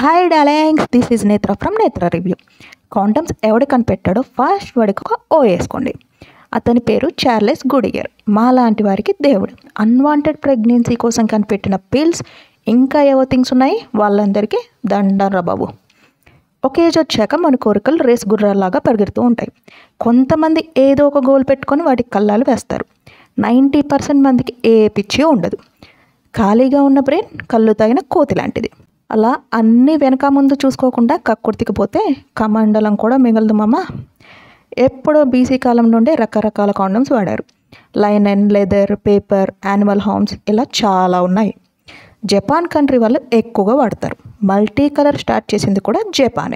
hi darlings this is Netra from Netra review condoms ఎవడు కనిపెట్టాడో first వాడికి ఒక ఓ వేసుకోండి అతని పేరు చార్లెస్ గుడియర్ మా లాంటి వారికి దేవుడు అన్వాంటెడ్ ప్రెగ్నెన్సీ కోసం కనిపెట్టిన పిల్స్ ఇంకా ఏవో థింగ్స్ ఉన్నాయి వాళ్ళందరికీ దండరా బాబు ఒక ఏజ్ వచ్చాక మన కోరికలు రేస్ గుర్రాల్లాగా పరిగెడుతూ ఉంటాయి కొంతమంది ఏదో ఒక గోల్ పెట్టుకొని వాటికి కళ్ళాలు వేస్తారు నైంటీ పర్సెంట్ మందికి ఏ పిచ్చి ఉండదు ఖాళీగా ఉన్న బ్రెయిన్ కళ్ళు తగిన కోతి లాంటిది అలా అన్నీ వెనక ముందు చూసుకోకుండా కక్కుర్తికి పోతే కమండలం కూడా మిగలదు మామ ఎప్పుడో బీసీ కాలం నుండే రకరకాల కాండమ్స్ వాడారు linen leather paper animal horns ఇలా చాలా ఉన్నాయి జపాన్ కంట్రీ వాళ్ళు ఎక్కువగా వాడతారు మల్టీ కలర్ స్టార్ట్ చేసింది కూడా జపానే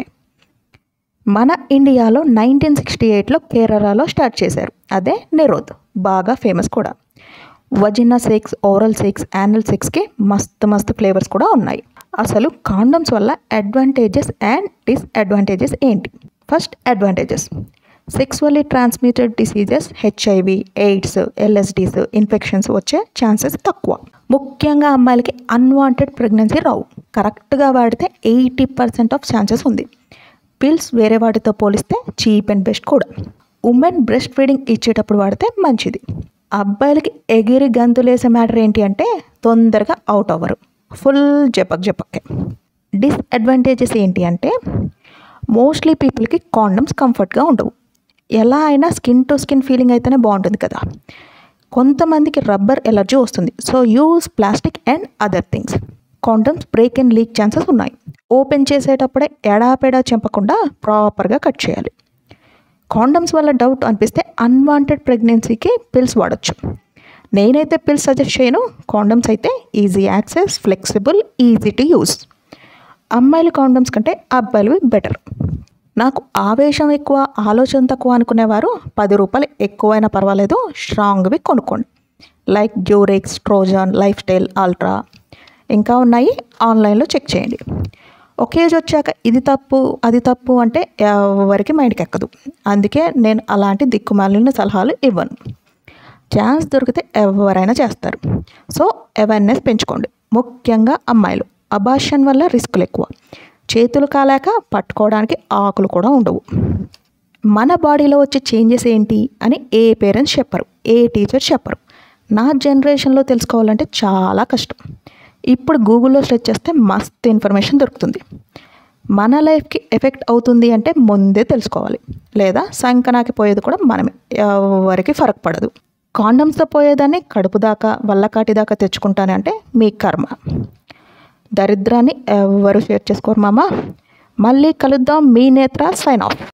మన ఇండియాలో నైన్టీన్ సిక్స్టీ ఎయిట్లో కేరళలో స్టార్ట్ చేశారు అదే నిరోధ్ బాగా ఫేమస్ కూడా vagina sex oral sex anal సెక్స్కి మస్తు మస్తు ఫ్లేవర్స్ కూడా ఉన్నాయి అసలు కాండమ్స్ వల్ల అడ్వాంటేజెస్ అండ్ డిస్అడ్వాంటేజెస్ ఏంటి first advantages sexually transmitted diseases HIV AIDS LSDs infections వచ్చే ఛాన్సెస్ తక్కువ ముఖ్యంగా అమ్మాయిలకి అన్వాంటెడ్ ప్రెగ్నెన్సీ రావు కరెక్ట్గా వాడితే ఎయిటీ పర్సెంట్ ఆఫ్ ఛాన్సెస్ ఉంది పిల్స్ వేరే వాటితో పోలిస్తే చీప్ అండ్ బెస్ట్ కూడా ఉమెన్ బ్రెస్ట్ ఫీడింగ్ ఇచ్చేటప్పుడు వాడితే మంచిది అబ్బాయిలకి ఎగిరి గంతులేసే మ్యాటర్ ఏంటి అంటే తొందరగా అవుట్ అవ్వరు ఫుల్ జపక్ జపక్కే డిస్అడ్వాంటేజెస్ ఏంటి అంటే మోస్ట్లీ పీపుల్కి కాండమ్స్ కంఫర్ట్గా ఉండవు ఎలా అయినా స్కిన్ టు స్కిన్ ఫీలింగ్ అయితేనే బాగుంటుంది కదా కొంతమందికి రబ్బర్ ఎలర్జీ వస్తుంది so use plastic and other things condoms break and leak chances ఉన్నాయి ఓపెన్ చేసేటప్పుడే ఎడాపెడా చెంపకుండా ప్రాపర్గా కట్ చేయాలి కాండమ్స్ వల్ల డౌట్ అనిపిస్తే అన్వాంటెడ్ ప్రెగ్నెన్సీకి పిల్స్ వాడచ్చు నేనైతే పిల్స్ సజెస్ట్ చేయను కాండమ్స్ అయితే easy access flexible easy to use అమ్మాయిల కాండమ్స్ కంటే అబ్బాయిలవి బెటర్ నాకు ఆవేశం ఎక్కువ ఆలోచన తక్కువ అనుకునేవారు పది రూపాయలు ఎక్కువైనా పర్వాలేదు స్ట్రాంగ్వి కొనుక్కోండి like Durex Trojan life style ultra ఇంకా ఉన్నాయి ఆన్లైన్లో చెక్ చేయండి ఒకే ఏజ్ వచ్చాక ఇది తప్పు అది తప్పు అంటే ఎవరికి మైండ్కి ఎక్కదు అందుకే నేను అలాంటి దిక్కుమాలిన సలహాలు ఇవ్వను ఛాన్స్ దొరికితే ఎవరైనా చేస్తారు సో అవేర్నెస్ పెంచుకోండి ముఖ్యంగా అమ్మాయిలు అబార్షన్ వల్ల రిస్కులు ఎక్కువ చేతులు కాలేక పట్టుకోవడానికి ఆకులు కూడా ఉండవు మన బాడీలో వచ్చే చేంజెస్ ఏంటి అని ఏ పేరెంట్స్ చెప్పరు ఏ టీచర్ చెప్పరు నా జనరేషన్లో తెలుసుకోవాలంటే చాలా కష్టం ఇప్పుడు గూగుల్లో సెర్చ్ చేస్తే మస్తు ఇన్ఫర్మేషన్ దొరుకుతుంది మన లైఫ్కి ఎఫెక్ట్ అవుతుంది అంటే ముందే తెలుసుకోవాలి లేదా సంకనాకి పోయేది కూడా మనమే ఎవరికి ఫరక్ పడదు కాండమ్స్తో పోయేదాన్ని కడుపు దాకా వల్లకాటి దాకా తెచ్చుకుంటానే అంటే మీ కర్మ దరిద్రాన్ని ఎవరు షేర్ చేసుకోరు మామ మళ్ళీ కలుద్దాం మీ నేత్ర సైన్ ఆఫ్